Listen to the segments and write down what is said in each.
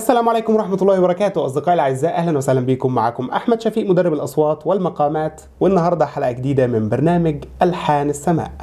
السلام عليكم ورحمة الله وبركاته أصدقائي الأعزاء أهلا وسهلا بكم معكم أحمد شفيق مدرب الأصوات والمقامات والنهاردة حلقة جديدة من برنامج ألحان السماء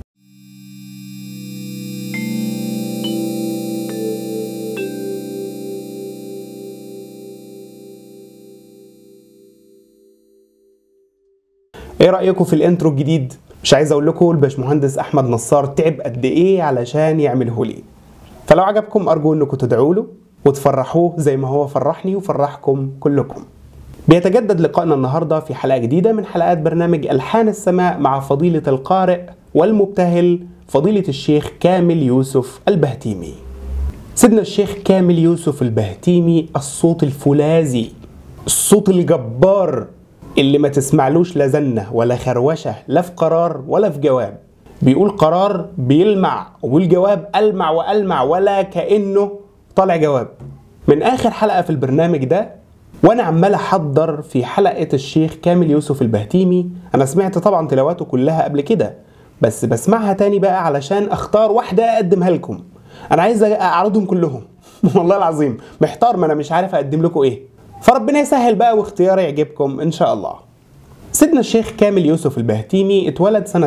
ايه رأيكم في الانترو الجديد؟ مش عايز اقول لكم الباشمهندس احمد نصار تعب قد ايه علشان يعمله لي فلو عجبكم ارجو انكم تدعوا له وتفرحوه زي ما هو فرحني وفرحكم كلكم بيتجدد لقائنا النهارده في حلقه جديده من حلقات برنامج الحان السماء مع فضيله القارئ والمبتهل فضيله الشيخ كامل يوسف البهتيمي سيدنا الشيخ كامل يوسف البهتيمي الصوت الفولاذي الصوت الجبار اللي ما تسمعلوش لا زنة ولا خروشة لا في قرار ولا في جواب بيقول قرار بيلمع والجواب ألمع وألمع ولا كأنه طالع جواب من آخر حلقة في البرنامج ده وأنا عمال أحضر في حلقة الشيخ كامل يوسف البهتيمي أنا سمعت طبعا تلاواته كلها قبل كده بس بسمعها تاني بقى علشان أختار واحدة أقدمها لكم أنا عايز أعرضهم كلهم والله العظيم محتار ما أنا مش عارف أقدم لكم إيه فربنا يسهل بقى واختياري يعجبكم ان شاء الله سيدنا الشيخ كامل يوسف البهتيمي اتولد سنة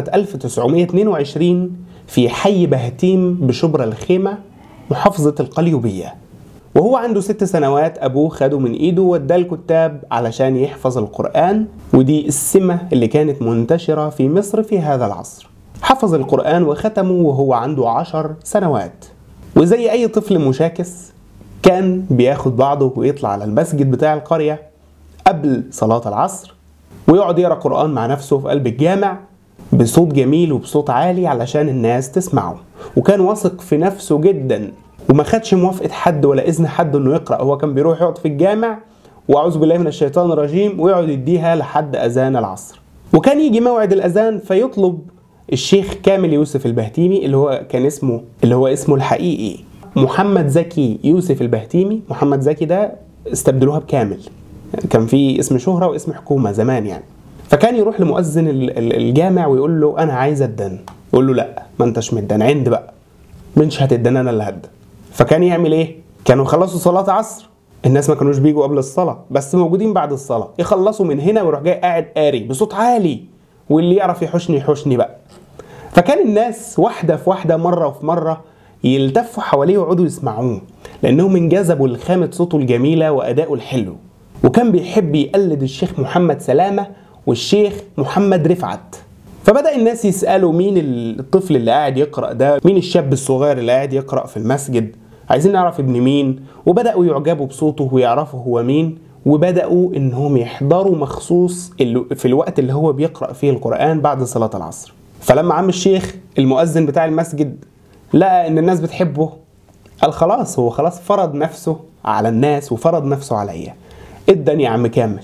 1922 في حي بهتيم بشبرا الخيمة محافظة القليوبية وهو عنده ست سنوات أبوه خده من إيده واداه الكتاب علشان يحفظ القرآن ودي السمة اللي كانت منتشرة في مصر في هذا العصر حفظ القرآن وختمه وهو عنده عشر سنوات وزي أي طفل مشاكس كان بياخد بعضه ويطلع على المسجد بتاع القرية قبل صلاة العصر ويقعد يقرأ قرآن مع نفسه في قلب الجامع بصوت جميل وبصوت عالي علشان الناس تسمعه وكان واثق في نفسه جدا وما خدش موافقة حد ولا إذن حد إنه يقرأ هو كان بيروح يقعد في الجامع وأعوذ بالله من الشيطان الرجيم ويقعد يديها لحد أذان العصر وكان يجي موعد الأذان فيطلب الشيخ كامل يوسف البهتيمي اللي هو كان اسمه اللي هو اسمه الحقيقي محمد زكي يوسف البهتيمي محمد زكي ده استبدلوها بكامل كان في اسم شهرة واسم حكومة زمان يعني فكان يروح لمؤذن الجامع ويقول له انا عايز ادن يقول له لا ما انتش مدن عند بقى منش هتدن انا اللي هدن فكان يعمل ايه كانوا يخلصوا صلاة عصر الناس ما كانوش بيجوا قبل الصلاة بس موجودين بعد الصلاة يخلصوا من هنا ويروح جاي قاعد قاري بصوت عالي واللي يعرف يحوشني يحوشني بقى فكان الناس واحدة في واحدة مرة في مرة يلتفوا حواليه ويقعدوا يسمعوه لانهم انجذبوا لخامه صوته الجميله وادائه الحلو وكان بيحب يقلد الشيخ محمد سلامه والشيخ محمد رفعت فبدا الناس يسالوا مين الطفل اللي قاعد يقرا ده مين الشاب الصغير اللي قاعد يقرا في المسجد عايزين نعرف ابن مين وبداوا يعجبوا بصوته ويعرفوا هو مين وبداوا انهم يحضروا مخصوص في الوقت اللي هو بيقرا فيه القران بعد صلاه العصر فلما عم الشيخ المؤذن بتاع المسجد لقى ان الناس بتحبه قال خلاص هو خلاص فرض نفسه على الناس وفرض نفسه عليا ادن يا عم كامل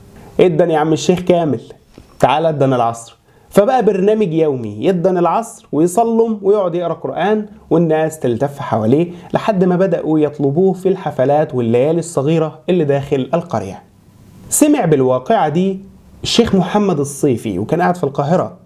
ادن يا عم الشيخ كامل تعالى ادن العصر فبقى برنامج يومي يدن العصر ويصلم ويقعد يقرا قران والناس تلتف حواليه لحد ما بداوا يطلبوه في الحفلات والليالي الصغيره اللي داخل القريه سمع بالواقعه دي الشيخ محمد الصيفي وكان قاعد في القاهره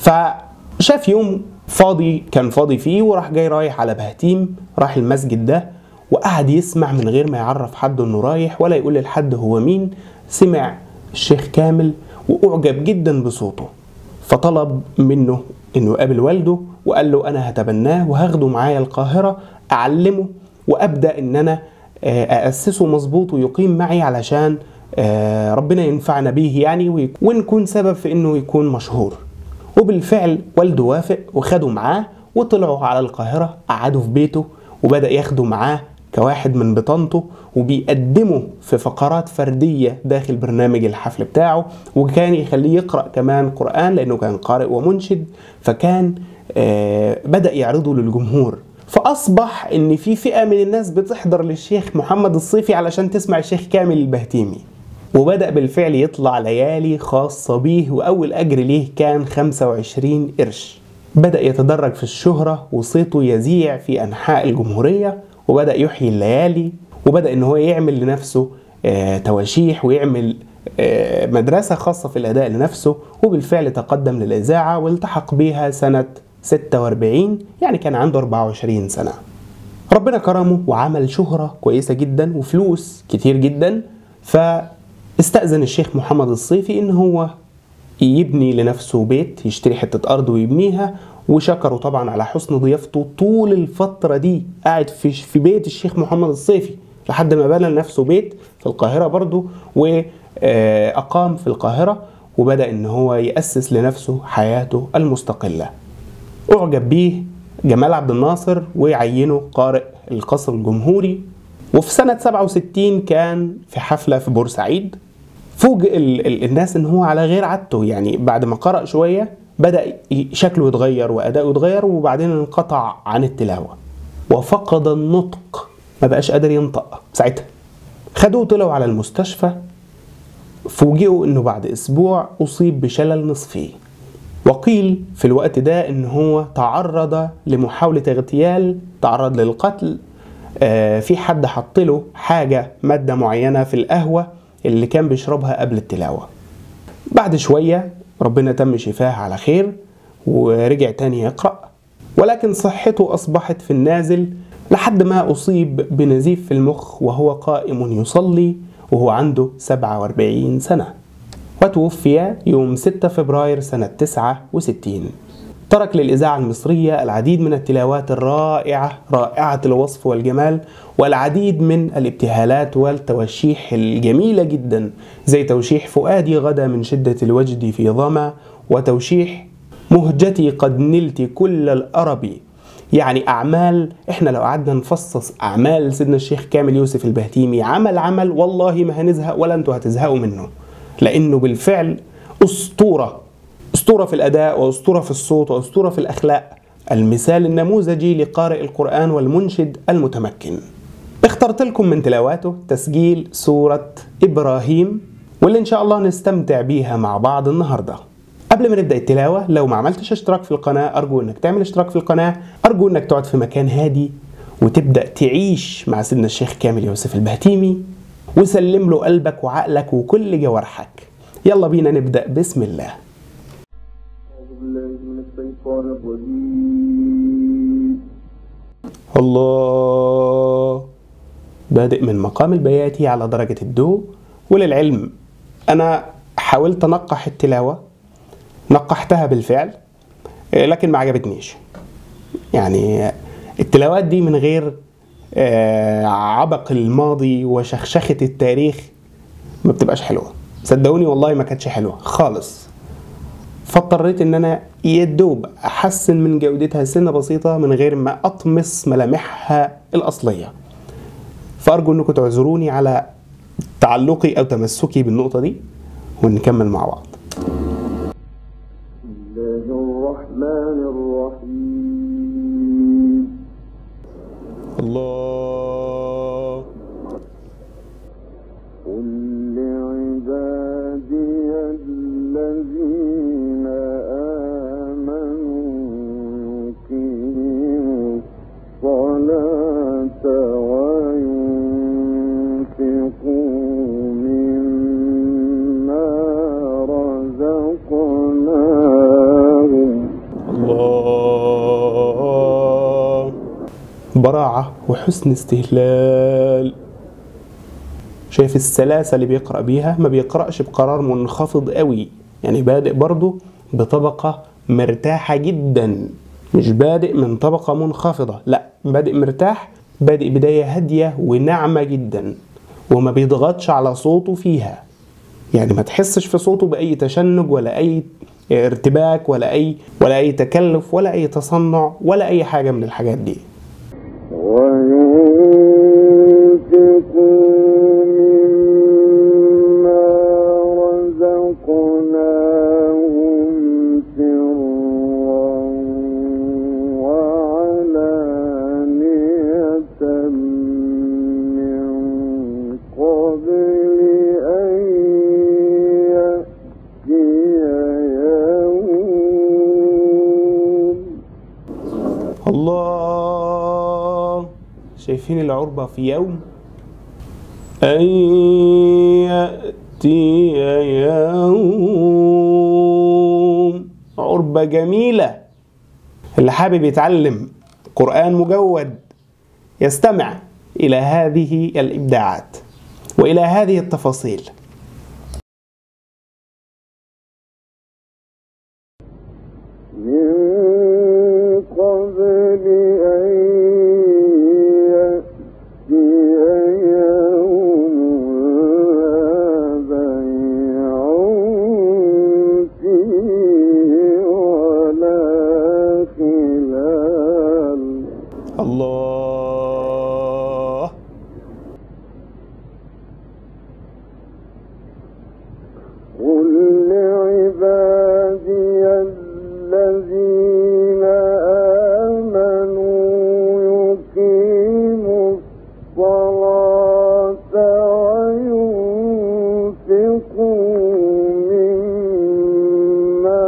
فشاف يوم فاضي كان فاضي فيه وراح جاي رايح على بهتيم راح المسجد ده وقعد يسمع من غير ما يعرف حد انه رايح ولا يقول لحد هو مين سمع الشيخ كامل واعجب جدا بصوته فطلب منه انه يقابل والده وقال له انا هتبناه وهاخده معايا القاهره اعلمه وابدا ان انا اسسه مظبوط ويقيم معي علشان ربنا ينفعنا بيه يعني ونكون سبب في انه يكون مشهور وبالفعل والده وافق وخده معاه وطلعوا على القاهرة قعدوا في بيته وبدأ ياخده معاه كواحد من بطانته وبيقدمه في فقرات فردية داخل برنامج الحفل بتاعه وكان يخليه يقرأ كمان قرآن لأنه كان قارئ ومنشد فكان آه بدأ يعرضه للجمهور فأصبح إن في فئة من الناس بتحضر للشيخ محمد الصيفي علشان تسمع الشيخ كامل البهتيمي وبدأ بالفعل يطلع ليالي خاصة بيه وأول أجر ليه كان 25 قرش بدأ يتدرج في الشهرة وصيته يذيع في أنحاء الجمهورية وبدأ يحيي الليالي وبدأ إن هو يعمل لنفسه آه تواشيح ويعمل آه مدرسة خاصة في الأداء لنفسه وبالفعل تقدم للإذاعة والتحق بها سنة 46 يعني كان عنده 24 سنة ربنا كرمه وعمل شهرة كويسة جدا وفلوس كتير جدا فاستأذن الشيخ محمد الصيفي إن هو يبني لنفسه بيت يشتري حتة أرض ويبنيها وشكروا طبعا على حسن ضيافته طول الفترة دي قاعد في في بيت الشيخ محمد الصيفي لحد ما بنى لنفسه بيت في القاهرة برضه وأقام في القاهرة وبدأ إن هو يأسس لنفسه حياته المستقلة أعجب بيه جمال عبد الناصر ويعينه قارئ القصر الجمهوري وفي سنة 67 كان في حفلة في بورسعيد فوجئ ال- ال- الناس ان هو على غير عادته يعني بعد ما قرأ شوية بدأ ي- شكله يتغير وأداؤه يتغير وبعدين انقطع عن التلاوة وفقد النطق ما بقاش قادر ينطق ساعتها خدوه طلعوا على المستشفى فوجئوا انه بعد اسبوع اصيب بشلل نصفي وقيل في الوقت ده ان هو تعرض لمحاولة اغتيال تعرض للقتل آه، في حد حط له حاجة مادة معينة في القهوة اللي كان بيشربها قبل التلاوة بعد شوية ربنا تم شفاه على خير ورجع تاني يقرأ ولكن صحته أصبحت في النازل لحد ما أصيب بنزيف في المخ وهو قائم يصلي وهو عنده 47 سنة وتوفي يوم 6 فبراير سنة 69 ترك للإذاعة المصرية العديد من التلاوات الرائعة رائعة الوصف والجمال والعديد من الابتهالات والتوشيح الجميلة جدا زي توشيح فؤادي غدا من شدة الوجد في ظما وتوشيح مهجتي قد نلت كل الأرب يعني أعمال إحنا لو قعدنا نفصص أعمال سيدنا الشيخ كامل يوسف البهتيمي عمل عمل والله ما هنزهق ولا أنتوا هتزهقوا منه لأنه بالفعل أسطورة أسطورة في الأداء وأسطورة في الصوت وأسطورة في الأخلاق المثال النموذجي لقارئ القرآن والمنشد المتمكن اخترت لكم من تلاواته تسجيل سورة إبراهيم واللي إن شاء الله نستمتع بيها مع بعض النهاردة قبل ما نبدأ التلاوة لو ما عملتش اشتراك في القناة أرجو إنك تعمل اشتراك في القناة أرجو إنك تقعد في مكان هادي وتبدأ تعيش مع سيدنا الشيخ كامل يوسف البهتيمي وسلم له قلبك وعقلك وكل جوارحك يلا بينا نبدأ بسم الله أعوذ بالله من الشيطان الرجيم الله بادئ من مقام البياتي على درجة الدو وللعلم أنا حاولت أنقح التلاوة نقحتها بالفعل آه، لكن ما عجبتنيش يعني التلاوات دي من غير آه، عبق الماضي وشخشخة التاريخ ما بتبقاش حلوة صدقوني والله ما كانتش حلوة خالص فاضطريت ان انا يدوب احسن من جودتها سنه بسيطه من غير ما اطمس ملامحها الاصليه فارجو انكم تعذروني على تعلقي او تمسكي بالنقطه دي ونكمل مع بعض بسم الله الرحمن الرحيم الله قل لعبادي الذين آمنوا يقيموا الصلاة وينفقوا مما رزقناهم الله براعه وحسن استهلال شايف السلاسة اللي بيقرأ بيها ما بيقرأش بقرار منخفض قوي يعني بادئ برضه بطبقة مرتاحة جدا مش بادئ من طبقة منخفضة لا بادئ مرتاح بادئ بداية هادية وناعمة جدا وما بيضغطش على صوته فيها يعني ما تحسش في صوته بأي تشنج ولا أي ارتباك ولا أي ولا أي تكلف ولا أي تصنع ولا أي حاجة من الحاجات دي وينفقوا مما رزقناهم سرا وعلانية من قبل أن يأتي يوم الله شايفين العربة في يوم أن يأتي يوم عربة جميلة اللي حابب يتعلم قرآن مجود يستمع إلى هذه الإبداعات وإلى هذه التفاصيل من قبل أن يأتي يوم لا بيع فيه ولا خلال الله قل لعبادي الذين آمنوا يقيموا الصلاة وينفقوا مما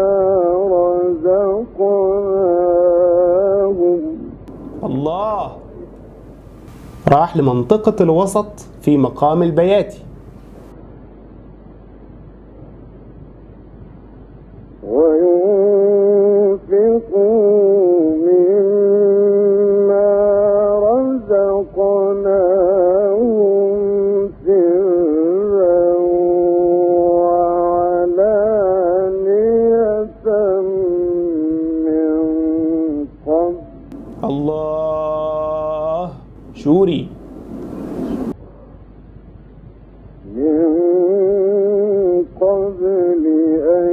رزقناهم الله راح لمنطقة الوسط في مقام البياتي وينفقوا مما رزقناهم سرا وعلانية من قبل الله شوري من قبل أن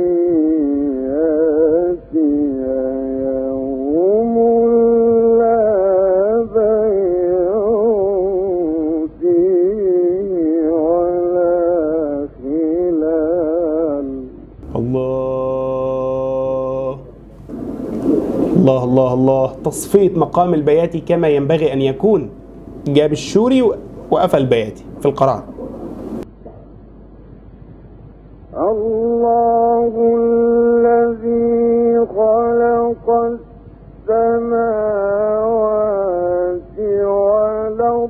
يأتي يوم لا بيع فيه ولا خلال الله الله الله الله تصفية مقام البياتي كما ينبغي أن يكون جاب الشوري و- وقفل البياتي في القرار الله الذي خلق السماوات والأرض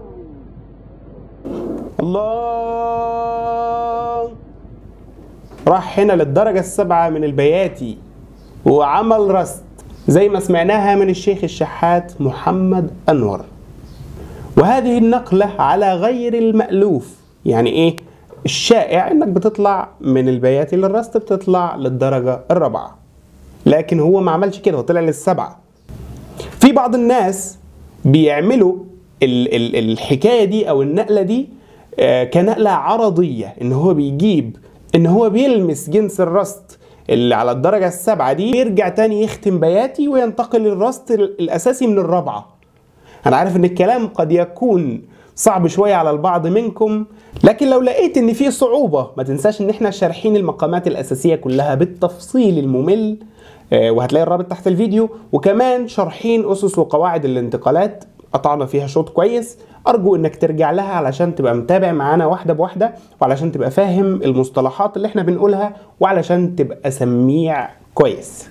الله راح هنا للدرجة السابعة من البياتي وعمل رست زي ما سمعناها من الشيخ الشحات محمد أنور وهذه النقلة على غير المألوف يعني إيه؟ الشائع إنك بتطلع من البياتي للرست بتطلع للدرجة الرابعة لكن هو ما عملش كده هو طلع للسبعة في بعض الناس بيعملوا ال ال الحكايه دي او النقله دي آه، كنقله عرضيه ان هو بيجيب ان هو بيلمس جنس الرست اللي على الدرجه السابعه دي يرجع تاني يختم بياتي وينتقل للرست ال- الاساسي من الرابعه انا عارف ان الكلام قد يكون صعب شويه على البعض منكم لكن لو لقيت ان في صعوبه ما تنساش ان احنا شارحين المقامات الاساسيه كلها بالتفصيل الممل آه، وهتلاقي الرابط تحت الفيديو وكمان شارحين اسس وقواعد الانتقالات قطعنا فيها شوط كويس ارجو انك ترجع لها علشان تبقى متابع معانا واحده بواحده وعلشان تبقى فاهم المصطلحات اللي احنا بنقولها وعلشان تبقى سميع كويس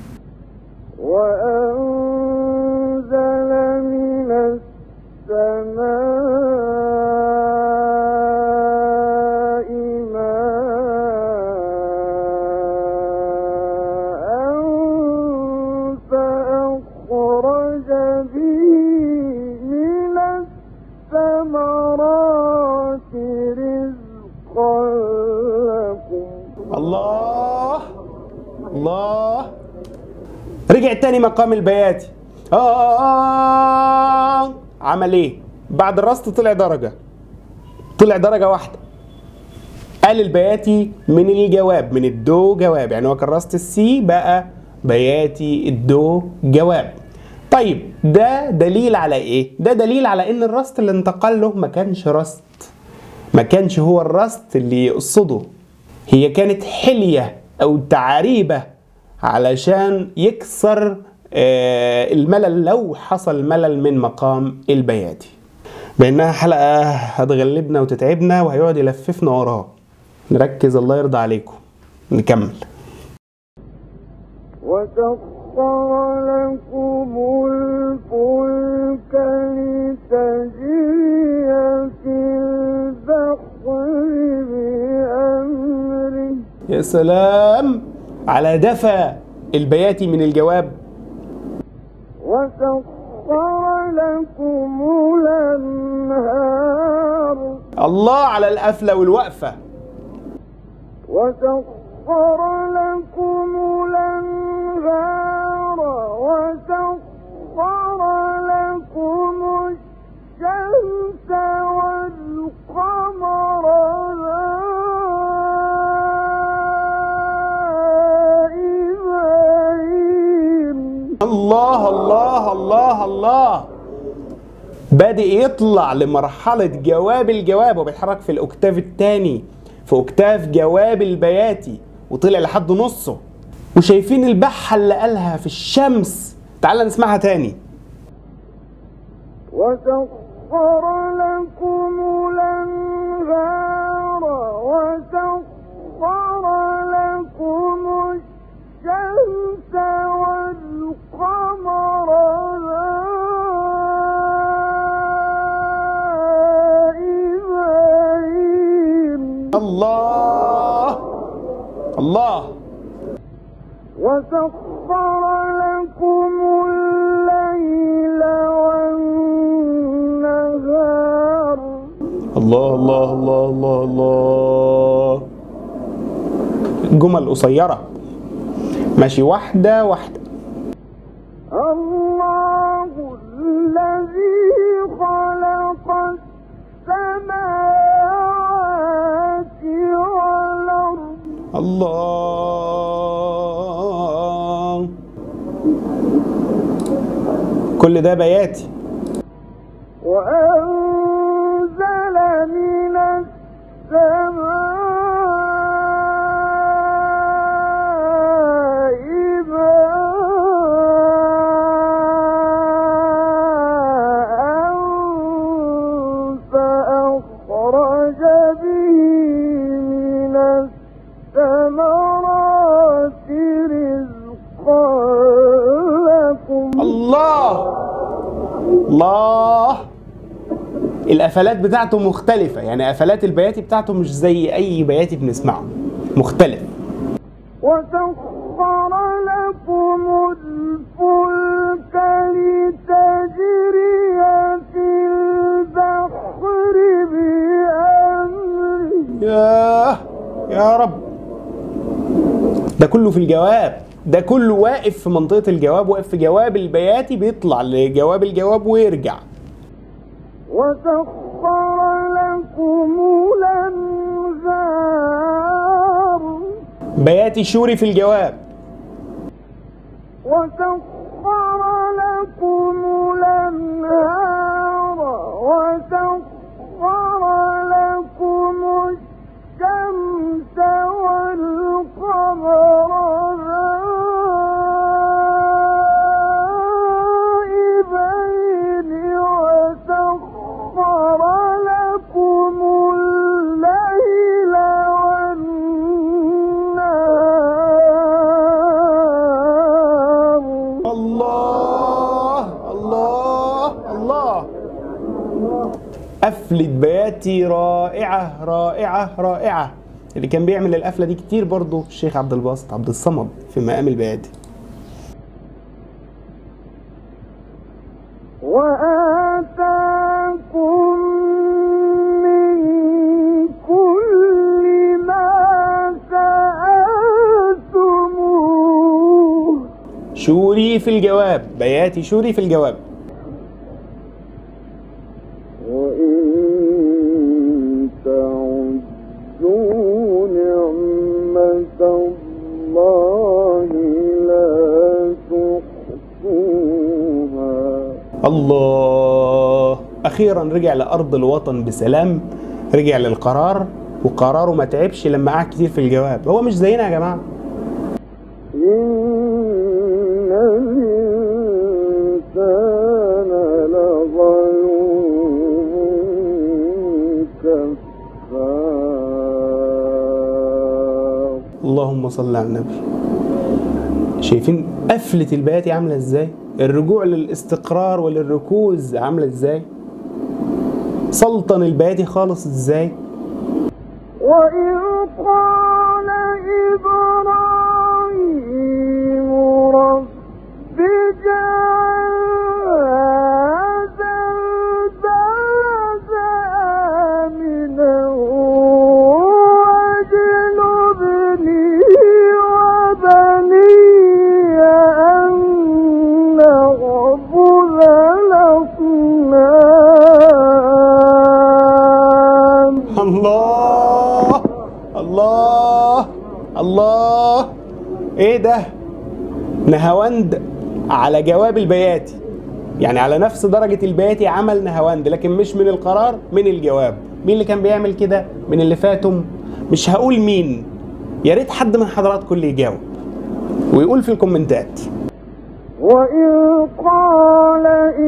وأنزل من السماء ماء فأخرج به من الثمرات رزقا لكم الله الله رجع تاني مقام البياتي آه عمل ايه بعد الرصد طلع درجة طلع درجة واحدة قال البياتي من الجواب من الدو جواب يعني هو كان رصد السي بقى بياتي الدو جواب طيب ده دليل على ايه ده دليل على ان الرصد اللي انتقل له ما كانش رصد ما كانش هو الرصد اللي يقصده هي كانت حلية أو تعريبة علشان يكسر آه، الملل لو حصل ملل من مقام البياتي بأنها حلقة هتغلبنا وتتعبنا وهيقعد يلففنا وراه نركز الله يرضى عليكم نكمل وسخر لكم الفلك لتجري في البحر بأمره يا سلام على دفى البياتي من الجواب وسخر لكم الأنهار الله على القفلة والوقفة وسخر لكم الأنهار وسخر لكم الشمس والقمر دائبين الله الله الله الله بادئ يطلع لمرحلة جواب الجواب وبيتحرك في الأكتاف الثاني في أكتاف جواب البياتي وطلع لحد نصه وشايفين البحة اللي قالها في الشمس تعال نسمعها تاني وسخر لكم الأنهار وسخر لكم الشمس والقمر دائبين الله الله وسخر لكم الليل والنهار الله الله الله الله الله جمل قصيرة ماشي واحدة واحدة الله الذي خلق السماوات والأرض الله كل ده بياتي وأنزل من السماء ماء فأخرج به من الثمرات رزقا لكم الله الله القفلات بتاعته مختلفة يعني قفلات البياتي بتاعته مش زي أي بياتي بنسمعه مختلف وسخر لكم الفلك لتجري في البحر بأمره ياه يا رب ده كله في الجواب ده كله واقف في منطقة الجواب واقف في جواب البياتي بيطلع لجواب الجواب ويرجع وسخر لكم الأنهار بياتي شوري في الجواب وسخر لكم الأنهار وسخر لكم الشمس والقمر دائبين وسخر لكم الليل والنهار الله الله الله قفلة بياتي رائعة رائعة رائعة اللي كان بيعمل القفلة دي كتير برضو الشيخ عبد الباسط عبد الصمد في مقام البياتي وآتاكم من كل ما سألتموه شوري في الجواب بياتي شوري في الجواب وإن تعدوا نعمة الله لا تحصوها الله اخيرا رجع لارض الوطن بسلام رجع للقرار وقراره ما تعبش لما قعد كتير في الجواب هو مش زينا يا جماعه إن الإنسان لظلوم كفار اللهم صل على النبي شايفين قفلة البياتي عاملة ازاي الرجوع للاستقرار وللركوز عاملة ازاي سلطن البياتي خالص ازاي وإذ قال إبراهيم رب اجعل الله الله الله ايه ده نهاوند على جواب البياتي يعني على نفس درجة البياتي عمل نهاوند لكن مش من القرار من الجواب مين اللي كان بيعمل كده من اللي فاتهم مش هقول مين يا ريت حد من حضراتكم اللي يجاوب ويقول في الكومنتات وإذ قال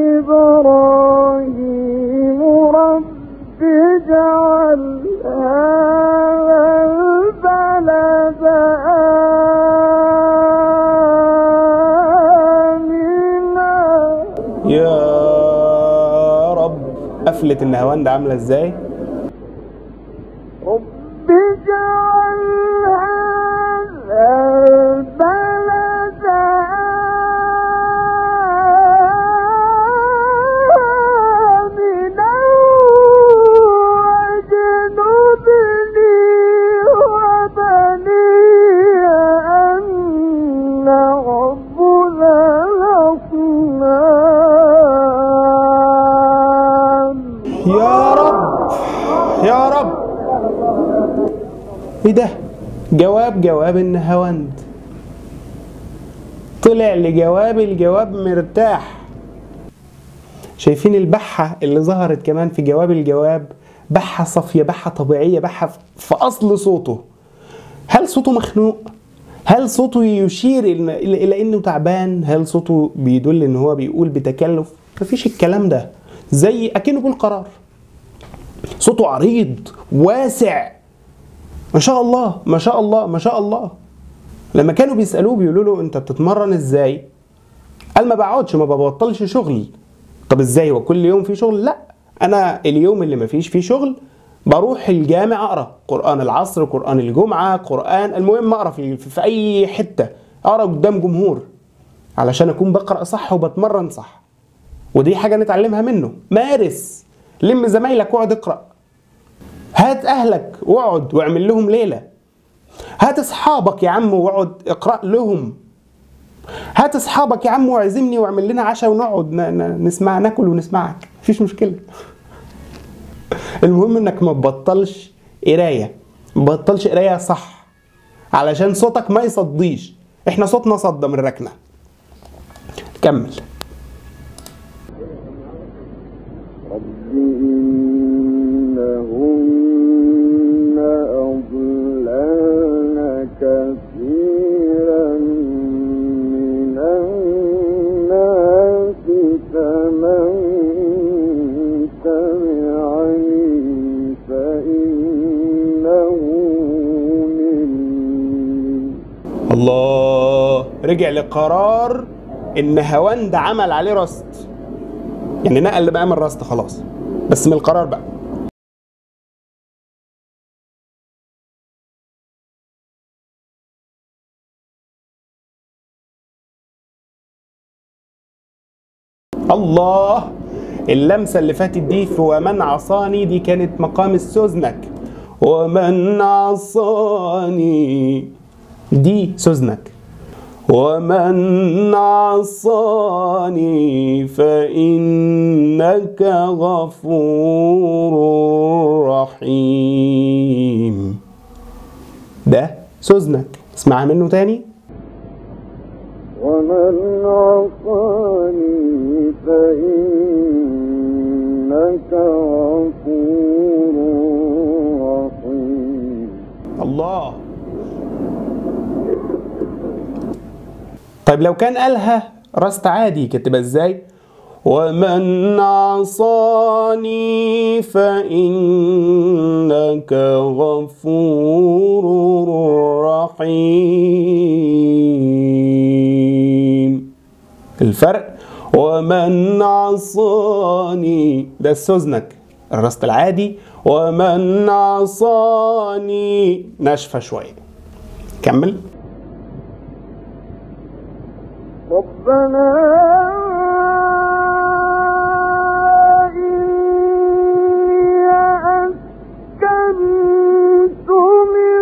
إبراهيم رب اجعل هذا البلد آمنا يا رب قفلة النهاوند عاملة ازاي رب اجعل هذا البلد آمنا واجنبني وبني أن نعبد الأصنام يا رب يا رب ايه ده جواب جواب النهاوند طلع لجواب الجواب مرتاح شايفين البحة اللي ظهرت كمان في جواب الجواب بحة صافية بحة طبيعية بحة في أصل صوته هل صوته مخنوق؟ هل صوته يشير إلى إلى إنه تعبان؟ هل صوته بيدل إن هو بيقول بتكلف؟ مفيش الكلام ده زي أكنه بالقرار صوته عريض واسع ما شاء الله ما شاء الله ما شاء الله لما كانوا بيسألوه بيقولوا له أنت بتتمرن إزاي؟ قال ما بقعدش ما ببطلش شغل طب ازاي هو كل يوم في شغل لا انا اليوم اللي ما فيش فيه شغل بروح الجامع اقرا قران العصر قران الجمعه قران المهم اقرا في, في اي حته اقرا قدام جمهور علشان اكون بقرا صح وبتمرن صح ودي حاجه نتعلمها منه مارس لم زمايلك واقعد اقرا هات اهلك واقعد واعمل لهم ليله هات اصحابك يا عم واقعد اقرا لهم هات اصحابك يا عم واعزمني واعمل لنا عشاء ونقعد ن- ن- نسمع ناكل ونسمعك مفيش مشكله المهم انك ما تبطلش قرايه ما تبطلش قرايه صح علشان صوتك ما يصديش احنا صوتنا صدى من ركنه كمل رب إنهن أضللن كثيرا من الناس فمن تبعني فإنه مني الله رجع لقرار ان هواند عمل عليه رست يعني نقل لمقام الرست خلاص بس من القرار بقى الله اللمسه اللي فاتت دي في ومن عصاني دي كانت مقام السوزنك ومن عصاني دي سوزنك ومن عصاني فإنك غفور رحيم ده سوزنك اسمعها منه تاني ومن عصاني فإنك غفور رحيم الله طيب لو كان قالها راست عادي كتبها ازاي ومن عصاني فإنك غفور رحيم الفرق ومن عصاني ده السوزنك الرست العادي ومن عصاني ناشفة شوية كمل ربنا إني أسكنت من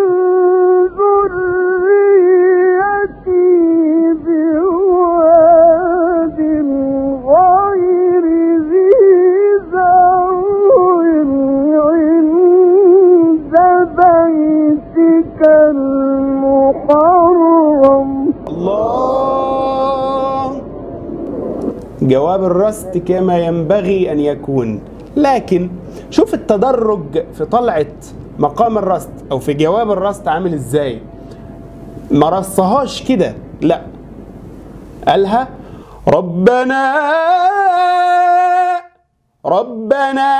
ذريتي بواد غير ذي زرع عند جواب الرست كما ينبغي ان يكون لكن شوف التدرج في طلعه مقام الرست او في جواب الرست عامل ازاي ما رصهاش كده لا قالها ربنا ربنا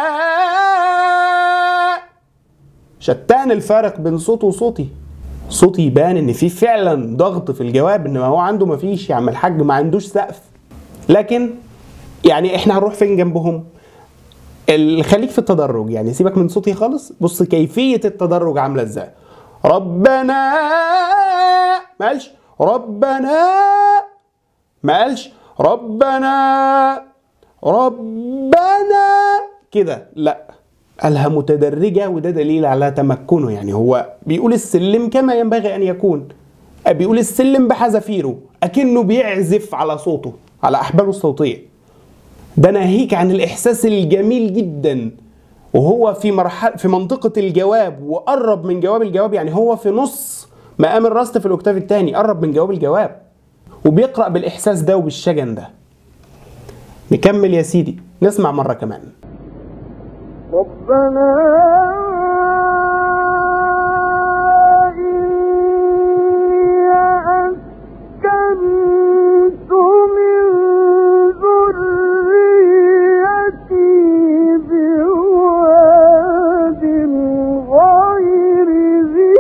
شتان الفارق بين صوته وصوتي صوتي يبان ان في فعلا ضغط في الجواب انما هو عنده ما فيش يا عم الحاج ما عندوش سقف لكن يعني احنا هنروح فين جنبهم ال- خليك في التدرج يعني سيبك من صوتي خالص بص كيفية التدرج عاملة ازاي ربنا ما قالش ربنا ما قالش ربنا ربنا كده لا قالها متدرجة وده دليل على تمكنه يعني هو بيقول السلم كما ينبغي أن يكون بيقول السلم بحذافيره أكنه بيعزف على صوته على أحباله الصوتية ده ناهيك عن الإحساس الجميل جدا وهو في مرحلة في منطقة الجواب وقرب من جواب الجواب يعني هو في نص مقام الرست في الأكتاف الثاني قرب من جواب الجواب وبيقرأ بالإحساس ده وبالشجن ده نكمل يا سيدي نسمع مرة كمان ربنا إني أسكنت من ذريتي بواد غير ذي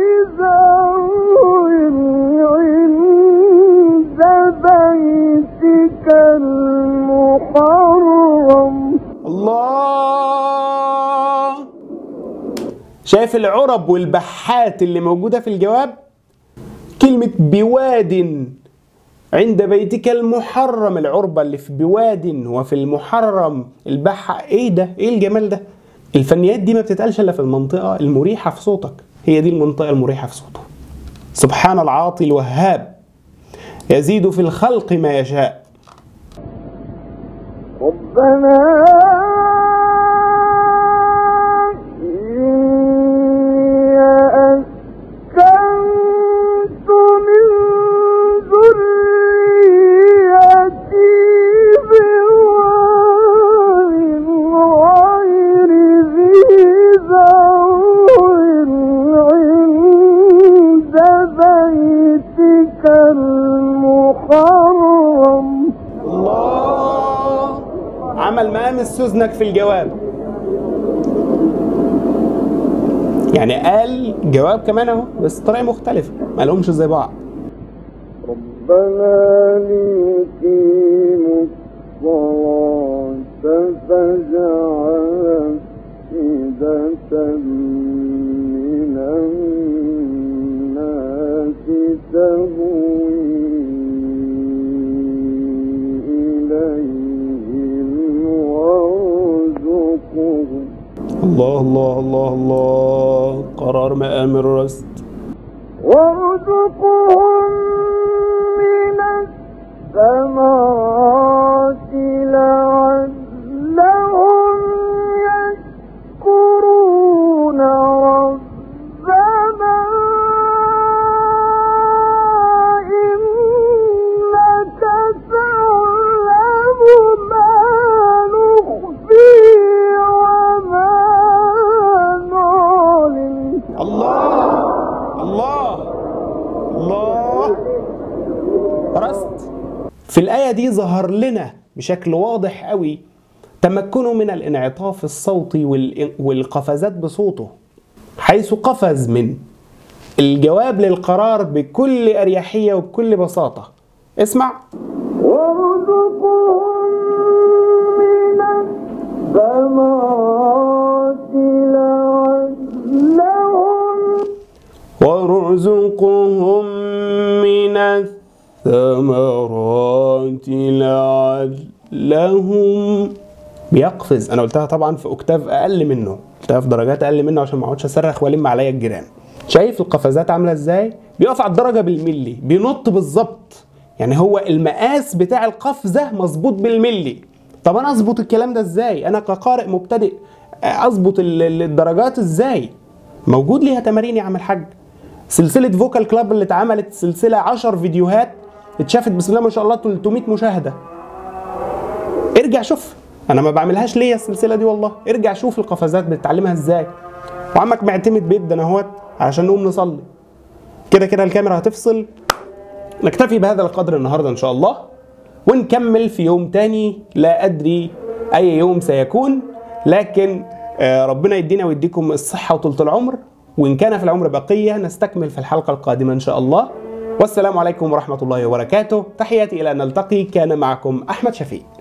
زرع عند بيتك المحرم الله شايف العرب والبحات اللي موجودة في الجواب كلمة بواد عند بيتك المحرم العربة اللي في بواد وفي المحرم البحة ايه ده ايه الجمال ده الفنيات دي ما بتتقالش الا في المنطقة المريحة في صوتك هي دي المنطقة المريحة في صوته سبحان العاطي الوهاب يزيد في الخلق ما يشاء ربنا إني أسكنت من ذريتي بواد غير ذي زرع عند بيتك المحرم الله عمل مقام السوزنك في الجواب يعني قال جواب كمان اهو بس طريقه مختلفه ما لهمش زي بعض ربنا ليقيموا الصلاة فاجعل أفئدة من الناس تهوي إليهم وارزقهم الله الله الله الله قرار مقام الرست وارزقهم من الثمرات لعلهم يشكرون ربنا إنك تعلم ما نخفي وما نعلن الله الله الله رست في الآية دي ظهر لنا بشكل واضح قوي تمكنه من الانعطاف الصوتي والإن- والقفزات بصوته حيث قفز من الجواب للقرار بكل أريحية وبكل بساطة اسمع وارزقهم من الثمرات لعلهم وارزقهم من الثمرات لعلهم بيقفز انا قلتها طبعا في اوكتاف اقل منه قلتها في درجات اقل منه عشان ما اقعدش اصرخ والم عليا الجيران شايف القفزات عامله ازاي بيقف على الدرجه بالملي بينط بالظبط يعني هو المقاس بتاع القفزه مظبوط بالملي طب انا اظبط الكلام ده ازاي انا كقارئ مبتدئ اظبط ال- ال- الدرجات ازاي موجود ليها تمارين يا عم الحاج سلسله فوكال كلاب اللي اتعملت سلسله 10 فيديوهات اتشافت بسم الله ما شاء الله 300 مشاهده ارجع شوف انا ما بعملهاش ليا السلسله دي والله ارجع شوف القفزات بتتعلمها ازاي وعمك معتمد جدا اهوت علشان نقوم نصلي كده كده الكاميرا هتفصل نكتفي بهذا القدر النهارده ان شاء الله ونكمل في يوم تاني لا ادري اي يوم سيكون لكن آه، ربنا يدينا ويديكم الصحه وطولة العمر وان كان في العمر بقيه نستكمل في الحلقه القادمه ان شاء الله والسلام عليكم ورحمه الله وبركاته تحياتي الى ان نلتقي كان معكم احمد شفيق